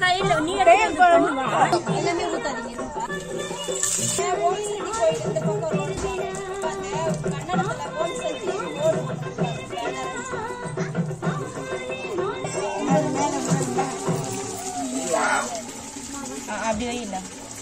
கையில நீ எடுத்து பண்ணுவா எல்லாமே ஊத்தாதீங்க இருப்பா. ஏன் ஓம் சக்தி கோயில் இந்த பக்கம் இருக்கு. அந்த கன்னடத்துல ஓம் சக்தி போர்டு போட்டிருக்காங்க. banner அடிச்சு. அப்படி வை இல்ல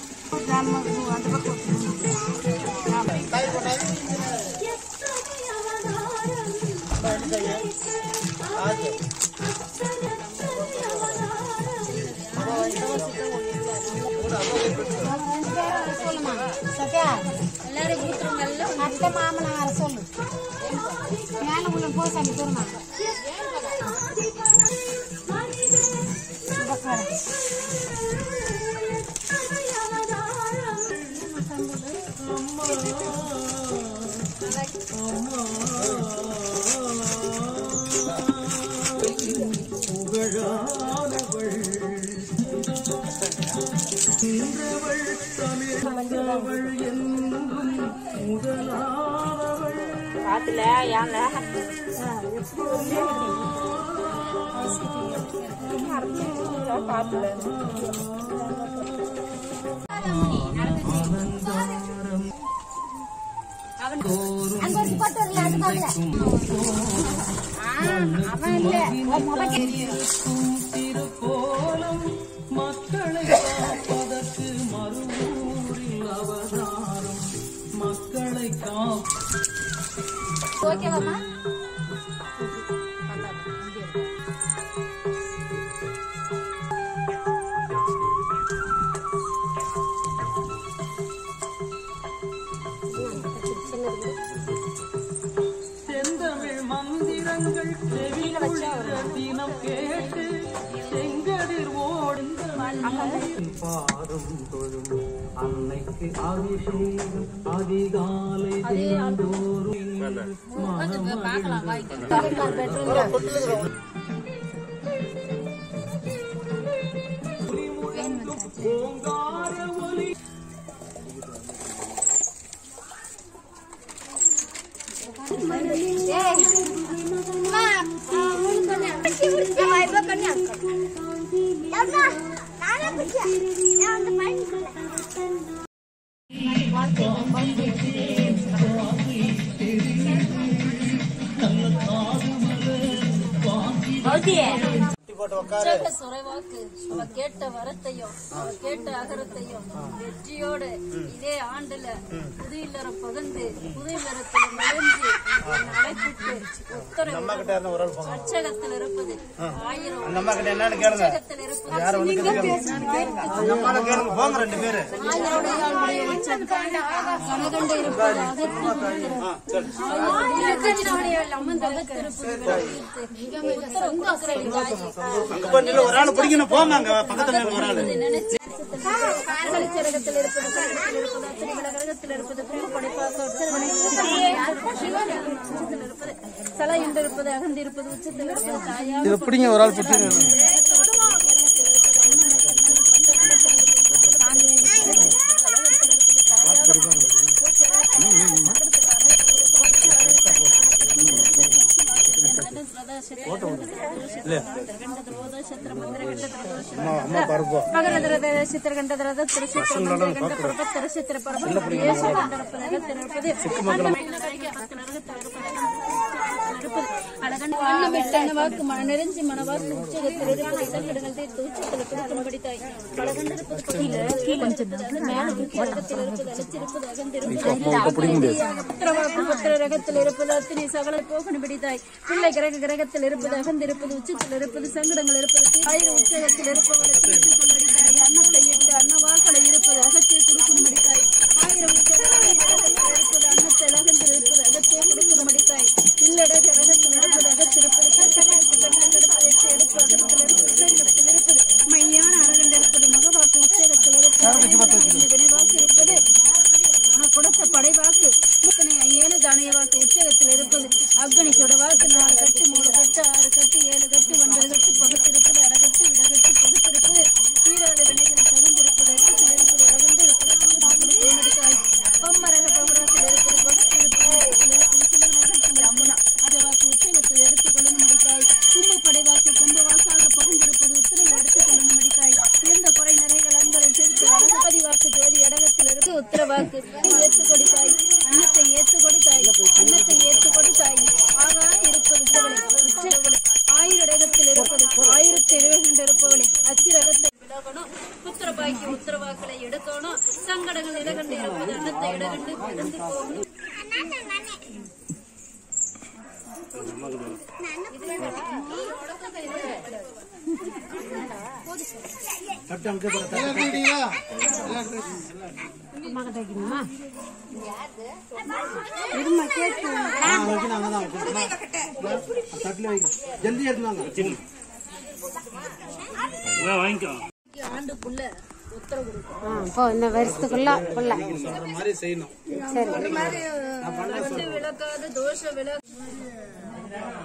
சத்யா எல்லாரும் ஊத்துறவங்கல்ல அத்தை மாமனார் சொல்லு மேல உள்ள போ சாமி பெருமா காத்துல யானை காத்துல அங்க ஒரு போட்டு வரல அது பாக்கல அவன் இல்ல உன் முகம் திருக்கோலம் மக்களை காப்பதற்கு மறுவூரில் அவதாரம் மக்களை காப்ப ஓகேவாம்மா செந்தமிழ் மந்திரங்கள் செவிக்குளிர தினம் கேட்டு செங்கதிர் ஓடுந்த பாதம் தொழும் அன்னைக்கு அபிஷேகம் அதிகாலை தினந்தோறும் ஓங்கார ஒலி உற்சாக சுரைவாக்கு அவ கேட்ட வரத்தையும் அவ கேட்ட அகரத்தையும் வெற்றியோடு இதே ஆண்டுல புது இல்லறம் பகிர்ந்து புது இல்லறத்தில் நுழைஞ்சு என்னை அழைப்பிட்டு உத்தரவு அச்சகத்தில் இருப்பது ஆயிரம் என்னன்னு கேளுங்க அச்சகத்தில் இருப்பது நம்மளால கேளுங்க போங்க ரெண்டு பேரு ஆயிரவுடைய உச்சம் கனகண்டு இருப்பது அகத்தில் ஆயிரத்தினுடைய அமர்ந்து அகத்திருப்பது உத்தரவு கொடுக்கிற தாயே. அங்க போய் நில்லு, ஒரு ஆள் பிடிக்கணும் போங்க அங்க பக்கத்துல நில்லு ஒரு ஆளு கலிச்சரகத்தில் இருப்பது கரகத்தில் இருப்பது அத்தனை கரகத்தில் இருப்பது பிரம்ம படைப்பாக உச்சத்தில் இருப்பது சல என்று இருப்பது அகந்து இருப்பது உச்சத்தில் இருப்பது தாயாக பிடிங்க ஒரு ஆள் பிடிச்சி அம்மா பருப்போம் மகரதரத சித்திரகண்டதரத திருச்சித்திரமந்திர கண்ட பரப திருச்சித்திர பரப ஏசு கண்டரப்பதாக திருப்பது அழகண்ட வாக்கு மன நெருஞ்சி மனவாக்கு உச்சகத்தில் இருப்பது இதழ்கடங்கள் தீர்த்து உச்சத்தில் கொடுக்கும்படி தாய் பலகண்டிருப்பது கொடியில் மேல உச்சகத்தில் இருப்பது அழைச்சிருப்பது அகந்திருப்பது புத்திரவாக்கு புத்திர ரகத்தில் இருப்பது அத்தனை சகல போகணும்படி தாய் பிள்ளை கிரக கிரகத்தில் இருப்பது அகந்திருப்பது உச்சத்தில் இருப்பது சங்கடங்கள் இருப்பது ஆயிரம் உச்சகத்தில் இருப்பவளை தீர்த்து கொள்ளடி தாய் அன்னத்தை இட்டு அன்னவாக்களை இருப்பது அகத்தை கொடுக்கும்படி தாய் ஆயிரம் உச்சகத்தில் இருப்பது அன்னத்தை அகந்தில் இருப்பது அகத்தை கொடுக்கும்படி தாய் இல்லட கிரகத்தில் இருப்பது அகத்திருப்பது கட்டகத்தில் கட்டங்கள் எட்டு எடுப்பு அகத்தில் இருப்பது உச்சகத்தில் இருப்பது மையான அரகண்ட் இருப்பது மகவாக்கு உச்சகத்தில் இருப்பது வினைவாக்கு இருப்பது ஆனா கொடுத்த படைவாக்கு முத்தனை ஐயேனு தானிய வாக்கு உச்சகத்தில் இருப்பது அக்னி சுடவாக்கு நாலு கட்டு மூணு கட்டு ஆறு கட்டு ஏழு கட்டு ஒன்பது கட்டு பகுத்திருப்பது அடகட்டு விடகட்டு பகுத்திருப்பது தீராத வாக்கு ஏத்து கொடி தாய் அன்னத்தை ஏத்து கொடி தாய் அன்னத்தை ஏத்து கொடி தாய் ஆகா இருப்பது சிவனை உச்சவளை ஆயிரடகத்தில் இருப்பது ஆயிரத்தி இருபது இருப்பவளை அச்சிரகத்தை விலகணும் புத்திர பாய்க்கு உத்தரவாக்களை எடுக்கணும் சங்கடங்கள் இடகண்டு இருப்பது அன்னத்தை இடகண்டு கடந்து போகணும் அம்மா கிட்ட வைக்கணுமா ஆண்டுக்குள்ள உத்தரவு கொடுக்கும் ஆ போ இந்த வருஷத்துக்குள்ள புள்ள மாதிரி செய்யணும் சரி கண்டு விளக்காத தோஷ விளக்கு